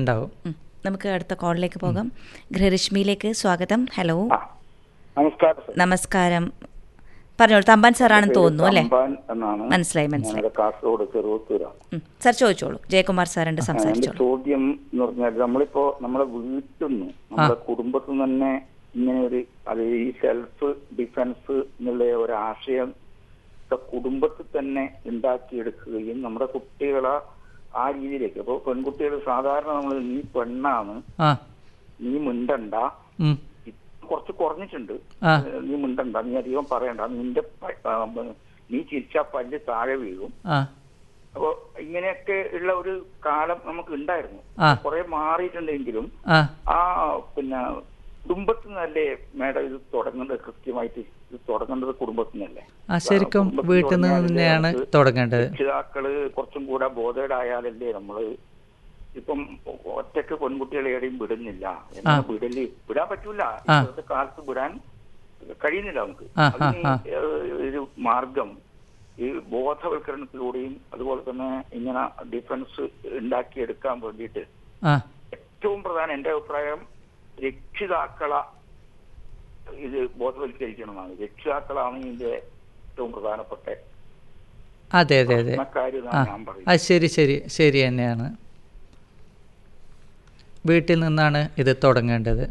ഉണ്ടാവും ഉം. നമുക്ക് അടുത്ത കോളിലേക്ക് പോകാം ഗൃഹരശ്മിയിലേക്ക് സ്വാഗതം ഹലോ ആ, നമസ്കാരം സർ. നമസ്കാരം പറഞ്ഞോളൂ തമ്പാൻ സാറാണെന്ന് തോന്നുന്നു അല്ലേ തമ്പാൻ എന്നാണ് മനസ്സിലായി മനസ്സിലായി ഞങ്ങളുടെ കാസർഗോഡ് ചെറുവത്തൂരാണ് ഉം. സാർ ചോദിച്ചോളൂ ജയകുമാർ സാറുണ്ട് എന്റെ സംസാരിച്ചോളൂ ചോദ്യം എന്ന് പറഞ്ഞാൽ നമ്മളിപ്പോ നമ്മളെ വീട്ടിൽ നിന്ന് നമ്മുടെ കുടുംബത്തിൽ നിന്ന് തന്നെ ഇങ്ങനെ ഒരു അത് ഈ സെൽഫ് ഡിഫൻസ് എന്നുള്ള ഒരു ആശയം ഒക്കെ കുടുംബത്തിൽ തന്നെ ഉണ്ടാക്കിയെടുക്കുകയും നമ്മുടെ കുട്ടികളെ ആ രീതിയിലേക്ക് ഇപ്പൊ പെൺകുട്ടികൾ സാധാരണ നമ്മൾ നീ പെണ്ണാണ് ആ നീ മിണ്ടണ്ട ഉം. ഇപ്പൊ കുറച്ച് കുറഞ്ഞിട്ടുണ്ട് ആ. ഏഹ് നീ മിണ്ടണ്ട നീ അധികം പറയണ്ട നിന്റെ പ- ആ, നീ ചിരിച്ചാ പല്ല് താഴെ വീഴും ആ അപ്പൊ ഇങ്ങനെയൊക്കെ ഉള്ള ഒരു കാലം നമുക്ക് ഉണ്ടായിരുന്നു ആ. കുറെ മാറിയിട്ടുണ്ടെങ്കിലും ആ ആ പിന്നെ കുടുംബത്തിൽ നിന്നല്ലേ മേഡം ഇത് തുടങ്ങേണ്ടത് കൃത്യമായിട്ട് ഇത് തുടങ്ങേണ്ടത് കുടുംബത്തിൽ നിന്നല്ലേ ആ ശരിക്കും കുടുംബത്തിൽ വീട്ടിൽ നിന്ന് തുടങ്ങിയാലല്ലേ തന്നെയാണ് നമുക്ക് തുടങ്ങേണ്ടത് രക്ഷിതാക്കള് കുറച്ചും കൂടെ ബോധേഡായാലല്ലേ നമ്മള് ഇപ്പം ഒറ്റക്ക് പെൺകുട്ടികളെ എവിടെയും വിടുന്നില്ല എന്നാ വിടല് വിടാൻ പറ്റൂല ആ. ഇപ്പോഴത്തെ കാലത്ത് വിടാൻ കഴിയുന്നില്ല നമുക്ക് ആ, അതിന് ആ, ആ. ഏഹ് ഒരു മാർഗം ഈ ബോധവൽക്കരണത്തിലൂടെയും അതുപോലെ തന്നെ ഇങ്ങനെ ഡിഫൻസ് ഉണ്ടാക്കിയെടുക്കാൻ വേണ്ടിയിട്ട് ആ ഏറ്റവും പ്രധാനം എന്റെ അഭിപ്രായം രക്ഷിതാക്കളെ ഇത് ബോധവൽക്കരിക്കണമെന്നാണ് രക്ഷിതാക്കളാണ് ഇതിന്റെ ഏറ്റവും പ്രധാനപ്പെട്ട അതെ അതെ അതെ കാര്യം ആ ഞാൻ പറയും ആ ശരി ശരി ശരി തന്നെയാണ് വീട്ടിൽ നിന്നാണ് ഇത് തുടങ്ങേണ്ടത്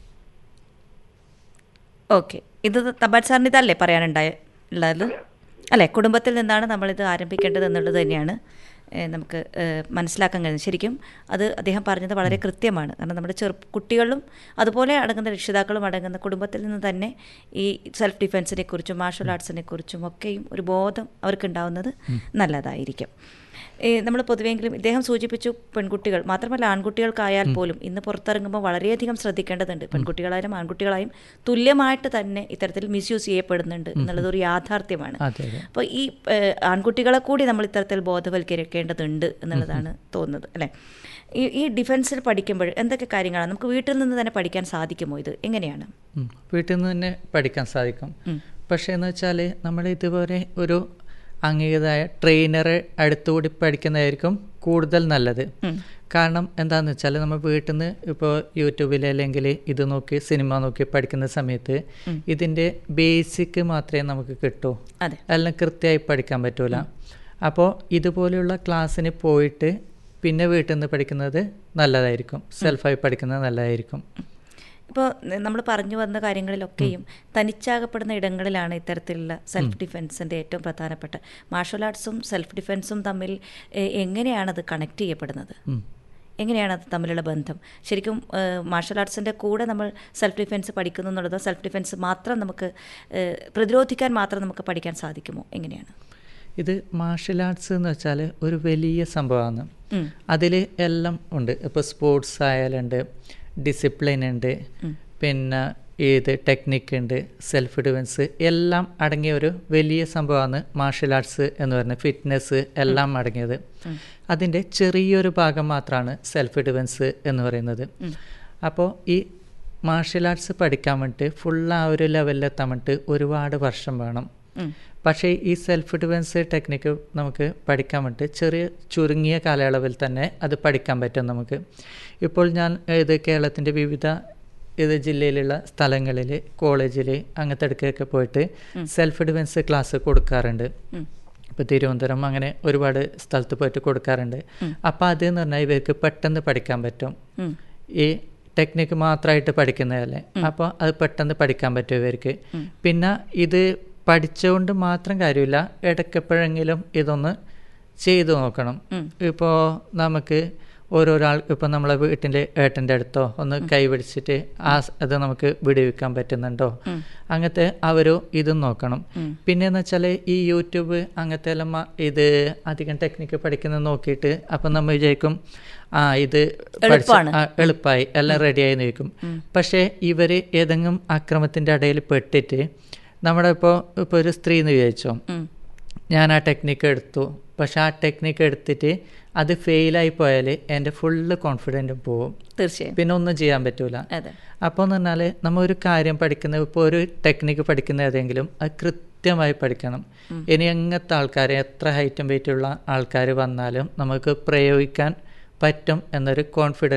ഓക്കെ ഇത് തമ്പാൻ സാറിന് ഇതല്ലേ പറയാനുണ്ടായ ഉള്ളത് അല്ലേ കുടുംബത്തിൽ നിന്നാണ് നമ്മളിത് ആരംഭിക്കേണ്ടത് എന്നുള്ളത് തന്നെയാണ് ഏഹ്, നമുക്ക് ഏഹ്, മനസ്സിലാക്കാൻ കഴിയുന്നത് ശരിക്കും അത് അദ്ദേഹം പറഞ്ഞത് വളരെ കൃത്യമാണ് കാരണം നമ്മുടെ ചെറു കുട്ടികളും അതുപോലെ അടങ്ങുന്ന രക്ഷിതാക്കളും അടങ്ങുന്ന കുടുംബത്തിൽ നിന്ന് തന്നെ ഈ സെൽഫ് ഡിഫെൻസിനെ കുറിച്ചും മാർഷൽ ആർട്സിനെ കുറിച്ചും ഒക്കെയും ഒരു ബോധം അവർക്ക് ഉണ്ടാവുന്നത് നല്ലതായിരിക്കും നമ്മൾ പൊതുവെങ്കിലും ഇദ്ദേഹം സൂചിപ്പിച്ചു പെൺകുട്ടികൾ മാത്രമല്ല ആൺകുട്ടികൾക്കായാൽ പോലും ഇന്ന് പുറത്തിറങ്ങുമ്പോൾ വളരെയധികം ശ്രദ്ധിക്കേണ്ടതുണ്ട് പെൺകുട്ടികളായാലും ആൺകുട്ടികളായും തുല്യമായിട്ട് തന്നെ ഇത്തരത്തിൽ മിസ്യൂസ് ചെയ്യപ്പെടുന്നുണ്ട് എന്നുള്ളത് ഒരു യാഥാർത്ഥ്യമാണ് അതെ അതെ അപ്പോൾ ഈ ഏഹ്, ആൺകുട്ടികളെ കൂടി നമ്മൾ ഇത്തരത്തിൽ ബോധവൽക്കരിക്കേണ്ടതുണ്ട് എന്നുള്ളതാണ് തോന്നുന്നത് അല്ലേ ഈ ഈ ഡിഫൻസിൽ പഠിക്കുമ്പോൾ എന്തൊക്കെ കാര്യങ്ങളാണ് നമുക്ക് വീട്ടിൽ നിന്ന് തന്നെ പഠിക്കാൻ സാധിക്കുമോ ഇത് എങ്ങനെയാണ് ഉം. വീട്ടിൽ നിന്ന് തന്നെ പഠിക്കാൻ സാധിക്കും പക്ഷേ എന്ന് വെച്ചാൽ നമ്മൾ ഇതുപോലെ ഒരു അംഗീകൃതമായ ട്രെയിനറെ അടുത്തുകൂടി പഠിക്കുന്നതായിരിക്കും കൂടുതൽ നല്ലത് കാരണം എന്താണെന്ന് വെച്ചാൽ നമ്മൾ വീട്ടിൽ നിന്ന് ഇപ്പോൾ യൂട്യൂബിൽ അല്ലെങ്കിൽ ഇത് നോക്കി സിനിമ നോക്കി പഠിക്കുന്ന സമയത്ത് ഇതിൻ്റെ ബേസിക് മാത്രമേ നമുക്ക് കിട്ടൂ അതെ എല്ലാം കൃത്യമായി പഠിക്കാൻ പറ്റൂല അപ്പോൾ ഇതുപോലെയുള്ള ക്ലാസ്സിന് പോയിട്ട് പിന്നെ വീട്ടിൽ നിന്ന് പഠിക്കുന്നത് നല്ലതായിരിക്കും സെൽഫായി പഠിക്കുന്നത് നല്ലതായിരിക്കും ഇപ്പോൾ നമ്മൾ പറഞ്ഞു വന്ന കാര്യങ്ങളിലൊക്കെയും തനിച്ചാകപ്പെടുന്ന ഇടങ്ങളിലാണ് ഇത്തരത്തിലുള്ള സെൽഫ് ഡിഫെൻസിൻ്റെ ഏറ്റവും പ്രധാനപ്പെട്ട മാർഷൽ ആർട്സും സെൽഫ് ഡിഫെൻസും തമ്മിൽ എ- എങ്ങനെയാണത് കണക്ട് ചെയ്യപ്പെടുന്നത് ഉം. എങ്ങനെയാണ് അത് തമ്മിലുള്ള ബന്ധം ശരിക്കും മാർഷൽ ആർട്സിൻ്റെ കൂടെ നമ്മൾ സെൽഫ് ഡിഫെൻസ് പഠിക്കുന്നു എന്നുള്ളതോ സെൽഫ് ഡിഫെൻസ് മാത്രം നമുക്ക് ഏഹ്, പ്രതിരോധിക്കാൻ മാത്രം നമുക്ക് പഠിക്കാൻ സാധിക്കുമോ എങ്ങനെയാണ് ഇത് മാർഷൽ ആർട്സ് എന്ന് വെച്ചാൽ ഒരു വലിയ സംഭവമാണ് ഉം. അതിൽ എല്ലാം ഉണ്ട് ഇപ്പോൾ സ്പോർട്സ് ആയാലുണ്ട് ഡിസിപ്ലിൻ ഉണ്ട് പിന്നെ ഏത് ടെക്നിക്ക് ഉണ്ട് സെൽഫ് ഡിഫൻസ് എല്ലാം അടങ്ങിയ ഒരു വലിയ സംഭവമാണ് മാർഷൽ ആർട്സ് എന്ന് പറയുന്നത് ഫിറ്റ്നസ് എല്ലാം അടങ്ങിയത് അതിൻ്റെ ചെറിയൊരു ഭാഗം മാത്രമാണ് സെൽഫ് ഡിഫൻസ് എന്ന് പറയുന്നത് അപ്പോൾ ഈ മാർഷൽ ആർട്സ് പഠിക്കാൻ വേണ്ടിയിട്ട് ഫുൾ ആ ഒരു ലെവലിലെത്താൻ വേണ്ടിയിട്ട് ഒരുപാട് വർഷം വേണം പക്ഷേ ഈ സെൽഫ് ഡിഫൻസ് ടെക്നിക്ക് നമുക്ക് പഠിക്കാൻ വേണ്ടിയിട്ട് ചെറിയ ചുരുങ്ങിയ കാലയളവിൽ തന്നെ അത് പഠിക്കാൻ പറ്റും നമുക്ക് ഇപ്പോൾ ഞാൻ ഇത് കേരളത്തിൻ്റെ വിവിധ ഇത് ജില്ലയിലുള്ള സ്ഥലങ്ങളിൽ കോളേജിൽ അങ്ങനത്തെ ഇടയ്ക്കൊക്കെ പോയിട്ട് സെൽഫ് ഡിഫൻസ് ക്ലാസ് കൊടുക്കാറുണ്ട് ഇപ്പോൾ തിരുവനന്തപുരം അങ്ങനെ ഒരുപാട് സ്ഥലത്ത് പോയിട്ട് കൊടുക്കാറുണ്ട് അപ്പോൾ അതെന്ന് പറഞ്ഞാൽ ഇവർക്ക് പെട്ടെന്ന് പഠിക്കാൻ പറ്റും ഉം. ഈ ടെക്നിക്ക് മാത്രമായിട്ട് പഠിക്കുന്നതല്ലേ അപ്പോൾ അത് പെട്ടെന്ന് പഠിക്കാൻ പറ്റും ഇവർക്ക് പിന്നെ ഇത് പഠിച്ചുകൊണ്ട് മാത്രം കാര്യമില്ല ഇടയ്ക്കെപ്പോഴെങ്കിലും ഇതൊന്ന് ചെയ്തു നോക്കണം ഇപ്പോൾ നമുക്ക് ഓരോരാൾ ഇപ്പം നമ്മളെ വീട്ടിൻ്റെ ഏട്ടൻ്റെ അടുത്തോ ഒന്ന് കൈ പിടിച്ചിട്ട് ആ സ് അത് നമുക്ക് വിടുവിക്കാൻ പറ്റുന്നുണ്ടോ അങ്ങനത്തെ അവരോ ഇതും നോക്കണം പിന്നെന്ന് വെച്ചാൽ ഈ യൂട്യൂബ് അങ്ങനത്തെ എല്ലാം മ- ഇത് അധികം ടെക്നിക്ക് പഠിക്കുന്നത് നോക്കിയിട്ട് അപ്പം നമ്മൾ വിചാരിക്കും ആ ഇത് പഠിച്ച- എളുപ്പാണ്. ആ, എളുപ്പമായി എല്ലാം റെഡിയായി നിൽക്കും പക്ഷേ ഇവർ ഏതെങ്കിലും അക്രമത്തിൻ്റെ ഇടയിൽ പെട്ടിട്ട് നമ്മുടെ ഇപ്പോൾ ഇപ്പോൾ ഒരു സ്ത്രീ എന്ന് വിചാരിച്ചോ ഞാൻ ആ ടെക്നിക്ക് എടുത്തു പക്ഷെ ആ ടെക്നിക്ക് എടുത്തിട്ട് അത് ഫെയിലായി പോയാൽ എൻ്റെ ഫുള്ള് കോൺഫിഡൻറ്റും പോവും തീർച്ചയായും പിന്നെ ഒന്നും ചെയ്യാൻ പറ്റൂല അതെ അപ്പോൾ എന്ന് പറഞ്ഞാൽ നമ്മൾ ഒരു കാര്യം പഠിക്കുന്ന ഇപ്പോൾ ഒരു ടെക്നിക്ക് പഠിക്കുന്ന ഏതെങ്കിലും അത് കൃത്യമായി പഠിക്കണം ഇനി എങ്ങനത്തെ ആൾക്കാർ എത്ര ഹൈറ്റും വെയിറ്റുള്ള ആൾക്കാർ വന്നാലും നമുക്ക് പ്രയോഗിക്കാൻ പറ്റും എന്നൊരു കോൺഫിഡൻസ്